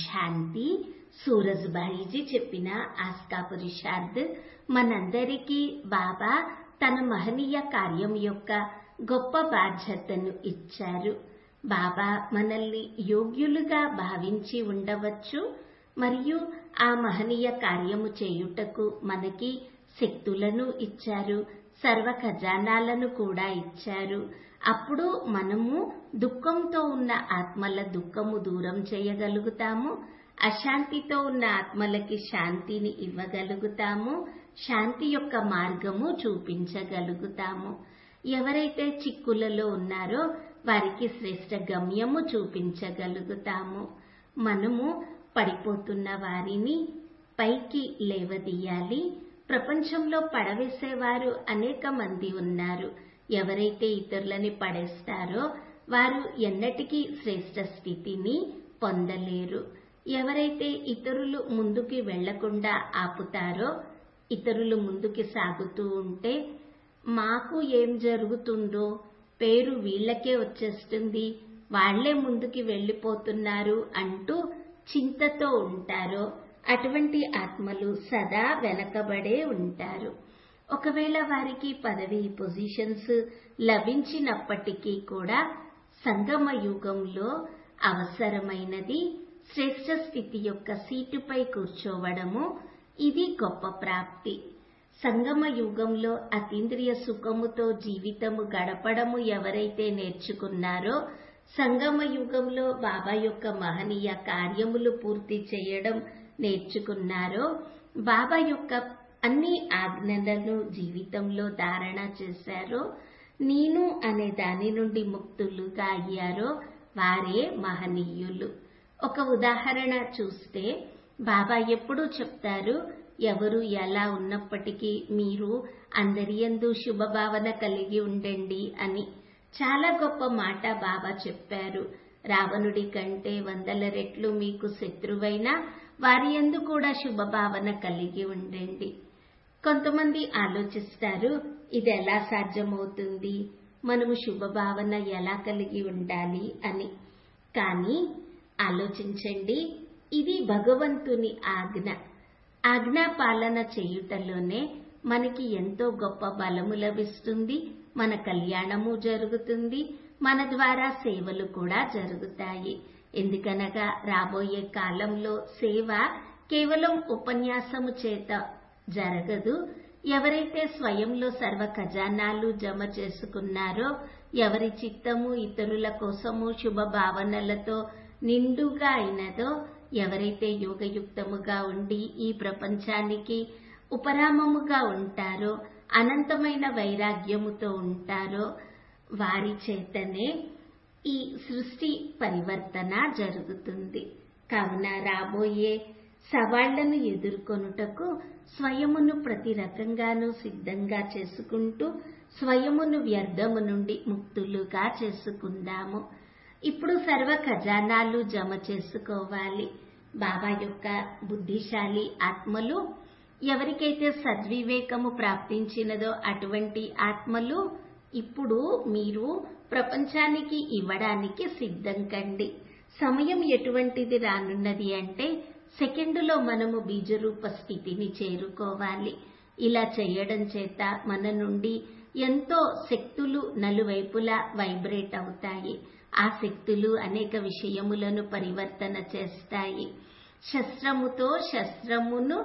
శాంతి సూరజ్బాయిజీ చెప్పిన ఆస్కా పురుషార్థ్ మనందరికీ బాబా తన మహనీయ కార్యం యొక్క గొప్ప బాధ్యతను ఇచ్చారు బాబా మనల్ని యోగ్యులుగా భావించి ఉండవచ్చు మరియు ఆ మహనీయ కార్యము చేయుటకు మనకి శక్తులను ఇచ్చారు సర్వ ఖజానాలను కూడా ఇచ్చారు అప్పుడు మనము దుఃఖంతో ఉన్న ఆత్మల దుఃఖము దూరం చేయగలుగుతాము అశాంతితో ఉన్న ఆత్మలకి శాంతిని ఇవ్వగలుగుతాము శాంతి యొక్క మార్గము చూపించగలుగుతాము ఎవరైతే చిక్కులలో ఉన్నారో వారికి శ్రేష్ట గమ్యము చూపించగలుగుతాము మనము పడిపోతున్న వారిని పైకి లేవదీయాలి ప్రపంచంలో పడవేసేవారు అనేక మంది ఉన్నారు ఎవరైతే ఇతరులని పడేస్తారో వారు ఎన్నటికీ శ్రేష్ట స్థితిని పొందలేరు ఎవరైతే ఇతరులు ముందుకి వెళ్లకుండా ఆపుతారో ఇతరులు ముందుకి సాగుతూ ఉంటే మాకు ఏం జరుగుతుందో పేరు వీళ్ళకే వచ్చేస్తుంది వాళ్లే ముందుకి వెళ్లిపోతున్నారు అంటూ చింతతో ఉంటారో అటువంటి ఆత్మలు సదా వెనకబడే ఉంటారు ఒకవేళ వారికి పదవి పొజిషన్స్ లభించినప్పటికీ కూడా సంగమ యుగంలో అవసరమైనది శ్రేష్ట స్థితి యొక్క సీటుపై కూర్చోవడము ఇది గొప్ప ప్రాప్తి సంగమ యుగంలో అతీంద్రియ సుఖముతో జీవితము గడపడము ఎవరైతే నేర్చుకున్నారో సంగమ యుగంలో బాబా యొక్క మహనీయ కార్యములు పూర్తి చేయడం నేర్చుకున్నారో బాబా యొక్క అన్ని ఆజ్ఞలను జీవితంలో ధారణ చేశారో నేను అనే దాని నుండి ముక్తులుగా అయ్యారో వారే మహనీయులు ఒక ఉదాహరణ చూస్తే బాబా ఎప్పుడూ చెప్తారు ఎవరు ఎలా ఉన్నప్పటికీ మీరు అందరి యందు శుభభావన కలిగి ఉండండి అని చాలా గొప్ప మాట బాబా చెప్పారు రావణుడి కంటే వందల రెట్లు మీకు శత్రువైనా వారి ఎందు కూడా శుభభావన కలిగి ఉండండి కొంతమంది ఆలోచిస్తారు ఇది ఎలా సాధ్యమవుతుంది మనము శుభభావన ఎలా కలిగి ఉండాలి అని కానీ ఆలోచించండి ఇది భగవంతుని ఆజ్ఞ ఆజ్ఞా పాలన చేయుటలోనే మనకి ఎంతో గొప్ప బలము లభిస్తుంది మన కళ్యాణము జరుగుతుంది మన ద్వారా సేవలు కూడా జరుగుతాయి ఎందుకనగా రాబోయే కాలంలో సేవ కేవలం ఉపన్యాసము చేత జరగదు ఎవరైతే స్వయంలో సర్వ ఖజానాలు జమ చేసుకున్నారో ఎవరి చిత్తము ఇతరుల కోసము శుభ భావనలతో నిండుగా అయినదో ఎవరైతే యోగయుక్తముగా ఉండి ఈ ప్రపంచానికి ఉపరామముగా ఉంటారో అనంతమైన వైరాగ్యముతో ఉంటారో వారి చేతనే ఈ సృష్టి పరివర్తన జరుగుతుంది కావున రాబోయే సవాళ్లను ఎదుర్కొనుటకు స్వయమును ప్రతి రకంగానూ సిద్ధంగా చేసుకుంటూ స్వయమును వ్యర్థము నుండి ముక్తులుగా చేసుకుందాము ఇప్పుడు సర్వ ఖజానాలు జమ చేసుకోవాలి బాబా యొక్క బుద్ధిశాలి ఆత్మలు ఎవరికైతే సద్వివేకము ప్రాప్తించినదో అటువంటి ఆత్మలు ఇప్పుడు మీరు ప్రపంచానికి ఇవ్వడానికి సిద్ధం కండి సమయం ఎటువంటిది రానున్నది అంటే సెకండులో మనము బీజరూప స్థితిని చేరుకోవాలి ఇలా చేయడం చేత మన నుండి ఎంతో శక్తులు నలువైపులా వైబ్రేట్ అవుతాయి ఆ శక్తులు అనేక విషయములను పరివర్తన చేస్తాయి శస్త్రముతో శస్త్రమును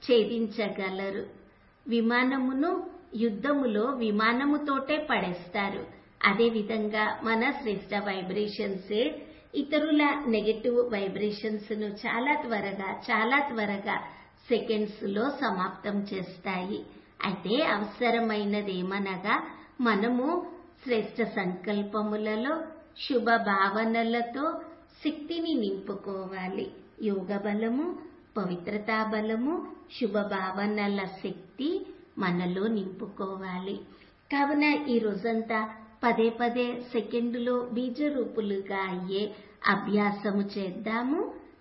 ఛేదించగలరు విమానమును యుద్ధములో విమానముతోటే పడేస్తారు అదేవిధంగా మన శ్రేష్ట వైబ్రేషన్సే ఇతరుల నెగటివ్ వైబ్రేషన్స్ ను చాలా త్వరగా చాలా త్వరగా సెకండ్స్ లో సమాప్తం చేస్తాయి అయితే అవసరమైనదేమనగా మనము శ్రేష్ట సంకల్పములలో శుభ భావనలతో శక్తిని నింపుకోవాలి యోగ బలము పవిత్రతా బలము శుభ భావనల శక్తి మనలో నింపుకోవాలి కావున ఈ రోజంతా పదే పదే సెకండులో బీజరూపులుగా అయ్యే అభ్యాసము చేద్దాము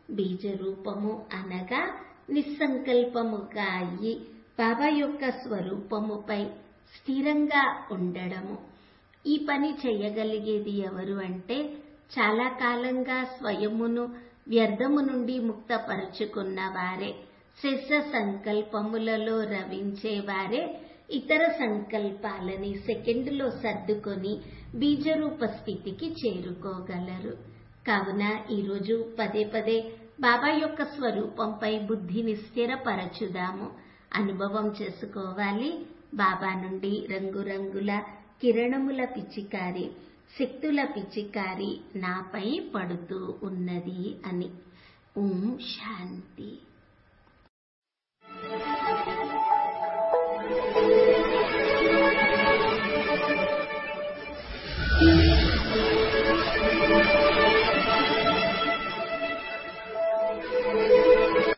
బీజరూపము అనగా నిస్సంకల్పముగా అయ్యి బాబా యొక్క స్వరూపముపై స్థిరంగా ఉండడము ఈ పని చేయగలిగేది ఎవరు అంటే చాలా కాలంగా స్వయమును వ్యర్థము నుండి ముక్తపరుచుకున్న వారే శెష సంకల్పములలో రవించేవారే ఇతర సంకల్పాలని సెకండ్లో సర్దుకొని బీజరూప స్థితికి చేరుకోగలరు కావున ఈరోజు పదే పదే బాబా యొక్క స్వరూపంపై బుద్ధిని స్థిరపరచుదాము అనుభవం చేసుకోవాలి బాబా నుండి రంగురంగుల కిరణముల పిచికారి శక్తుల పిచికారి నాపై పడుతూ ఉన్నది అని ఓం శాంతి Thank you.